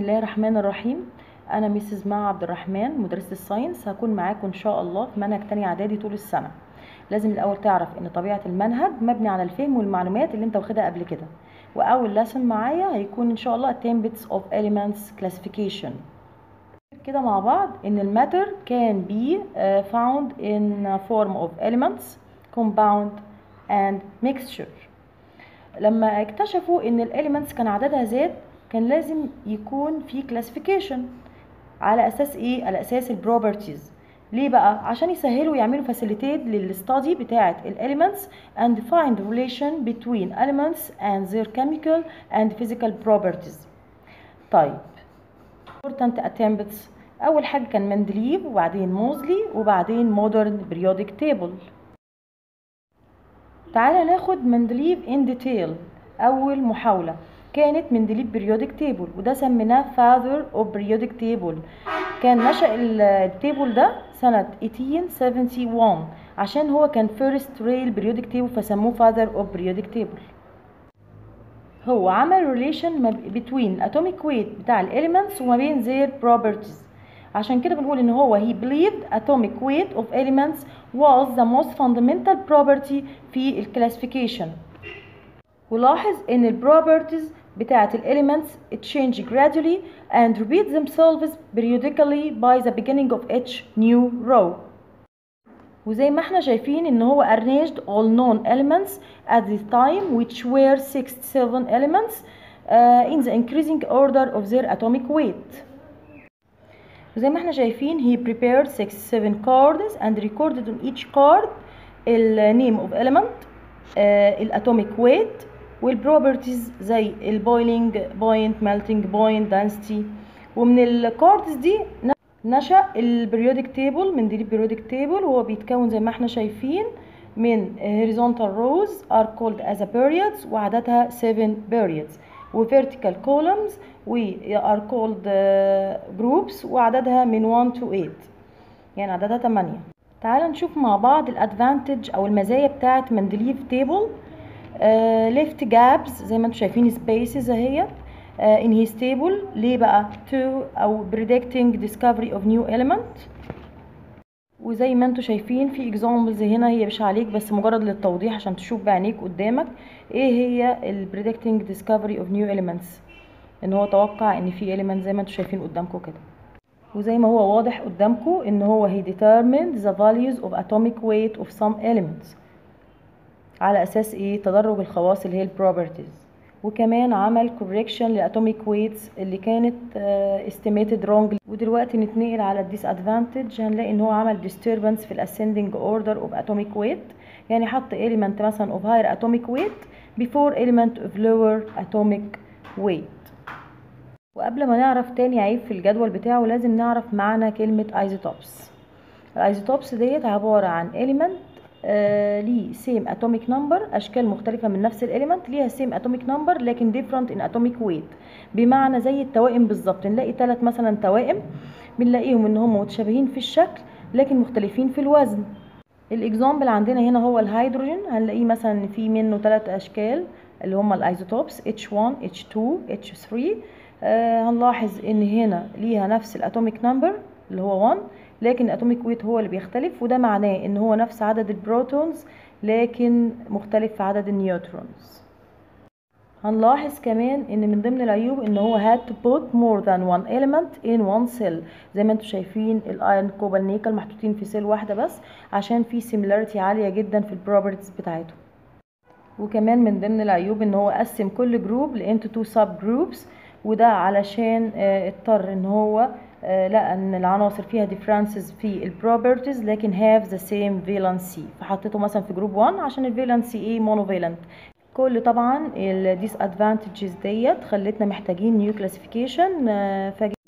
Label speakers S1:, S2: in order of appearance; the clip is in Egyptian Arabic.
S1: الله الرحمن الرحيم انا ميسز مع عبد الرحمن مدرسه الساينس هكون معاكم ان شاء الله في منهج تاني اعدادي طول السنه لازم الاول تعرف ان طبيعه المنهج مبني على الفهم والمعلومات اللي انت واخدها قبل كده واول لسن معايا هيكون ان شاء الله attempts of elements classification كده مع بعض ان الماتر can be uh, found in a form of elements compound and mixture لما اكتشفوا ان الاليمنتس كان عددها زاد كان لازم يكون في كلاسيفيكيشن على اساس ايه على اساس البروبرتيز ليه بقى عشان يسهلوا يعملوا فاسيليتيت للستادي بتاعه الاليمنتس and find relation between elements and their chemical and physical properties طيب important attempts اول حاجه كان مندليف وبعدين موزلي وبعدين مودرن بريودك تيبل تعالى ناخد مندليف ان ديتيل اول محاوله كانت مندليف بريودك تيبل وده سميناه فاذر اوف بريودك تيبل كان نشأ التيبل ده سنة 1871 عشان هو كان فيرست ريل بريودك تيبل فسموه فاذر اوف بريودك تيبل هو عمل ريليشن بين اتوميك ويت بتاع الاليمنتس وما بين their properties عشان كده بنقول ان هو he believed atomic weight of elements was the most fundamental property في الكلاسيفيكيشن ولاحظ ان ال properties بتاعة ال elements change gradually and repeat themselves periodically by the beginning of each new row وزي ما احنا شايفين ان هو arranged all known elements at this time which were 67 elements uh, in the increasing order of their atomic weight وزي ما احنا شايفين he prepared 67 cards and recorded on each card ال name of element uh, الatomic weight والبروبرتيز زي البويلينج بوينت ميلتنج بوينت density ومن الكاردز دي نشأ البريودك تيبل من دي البريودك تيبل وهو بيتكون زي ما احنا شايفين من horizontal rows are called as a periods وعددها 7 periods و vertical columns و are called groups وعددها من 1 to 8 يعني عددها 8 تعال نشوف مع بعض الادفانتج او المزايا بتاعه مندليف تيبل ليفت جابز زي ما انتم شايفين سبيسز اهيت ان هي ستيبل ليه بقى تو او predicting discovery of new element وزي ما انتم شايفين في اكزامبلز هنا هي مش عليك بس مجرد للتوضيح عشان تشوف بعينيك قدامك ايه هي ال predicting discovery of new elements ان هو توقع ان في element زي ما انتم شايفين قدامكم كده وزي ما هو واضح قدامكم ان هو he determined the values of atomic weight of some elements على اساس ايه تدرج الخواص اللي هي البروبرتيز وكمان عمل correction لاتوميك ويتس اللي كانت uh, estimated wrong ودلوقتي نتنقل على disadvantage هنلاقي ان هو عمل disturbance في الاسcending order of atomic weight يعني حط element مثلا of higher atomic weight before element of lower atomic weight وقبل ما نعرف تاني عيب في الجدول بتاعه لازم نعرف معنى كلمة isotopes الايزوتوبس ديت عبارة عن element آه ليه سيم اتوميك نمبر اشكال مختلفه من نفس الاليمنت ليها سيم اتوميك نمبر لكن ديفرنت ان اتوميك ويت بمعنى زي التوائم بالظبط نلاقي ثلاث مثلا توائم بنلاقيهم ان هم متشابهين في الشكل لكن مختلفين في الوزن الاكزامبل عندنا هنا هو الهيدروجين هنلاقيه مثلا في منه ثلاث اشكال اللي هم الايزوتوبس H1 H2 H3 آه هنلاحظ ان هنا ليها نفس الاتوميك نمبر اللي هو 1 لكن الاتوميك ويت هو اللي بيختلف وده معناه ان هو نفس عدد البروتونز لكن مختلف في عدد النيوترونز هنلاحظ كمان ان من ضمن العيوب ان هو had to put more than one element in one cell زي ما انتم شايفين الايرون كوبال نيكل محطوطين في سيل واحده بس عشان في similarity عاليه جدا في البروبرتيز بتاعتهم وكمان من ضمن العيوب ان هو قسم كل جروب لانتو تو سب جروبس وده علشان اضطر ان هو لقى ان العناصر فيها differences في البروبرتيز لكن have the same valency فحطيته مثلا في جروب 1 عشان الفالنسي ايه monovalent كل طبعا ال disadvantages ديت خلتنا محتاجين new classification